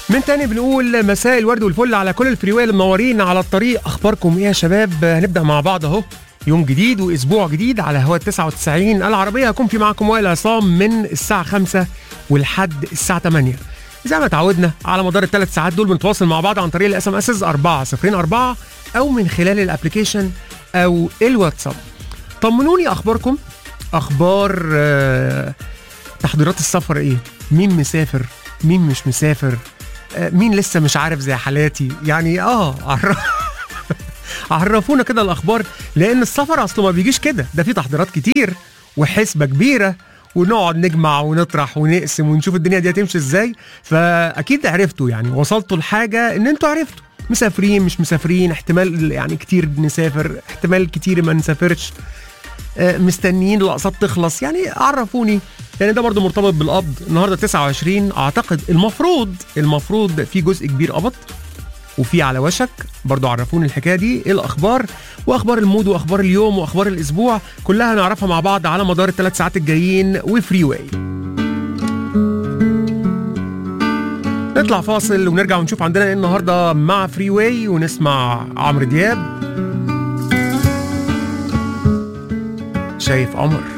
من تاني بنقول مساء الورد والفل على كل الفريوية اللي منورين على الطريق اخباركم ايه يا شباب هنبدا مع بعض اهو يوم جديد واسبوع جديد على هوا 99 العربيه هكون في معكم وائل عصام من الساعه 5 ولحد الساعه 8 زي ما تعودنا على مدار الثلاث ساعات دول بنتواصل مع بعض عن طريق الاس ام اس 404 او من خلال الابلكيشن او الواتساب طمنوني اخباركم اخبار آه، تحضيرات السفر ايه مين مسافر مين مش مسافر آه، مين لسه مش عارف زي حالاتي يعني اه عرف عرفونا كده الاخبار لان السفر اصله ما بيجيش كده ده في تحضيرات كتير وحسبه كبيره ونقعد نجمع ونطرح ونقسم ونشوف الدنيا دي هتمشي ازاي فاكيد عرفتوا يعني وصلتوا لحاجه ان انتوا عرفتوا مسافرين مش مسافرين احتمال يعني كتير نسافر احتمال كتير ما نسافرش آه، مستنيين الاقساط تخلص يعني عرفوني لان ده برضو مرتبط بالقبض النهارده 29 اعتقد المفروض المفروض في جزء كبير قبض وفي على وشك برضو عرفوني الحكايه دي ايه الاخبار واخبار المود واخبار اليوم واخبار الاسبوع كلها نعرفها مع بعض على مدار الثلاث ساعات الجايين وفري واي نطلع فاصل ونرجع ونشوف عندنا ايه النهارده مع فري واي ونسمع عمرو دياب شايف قمر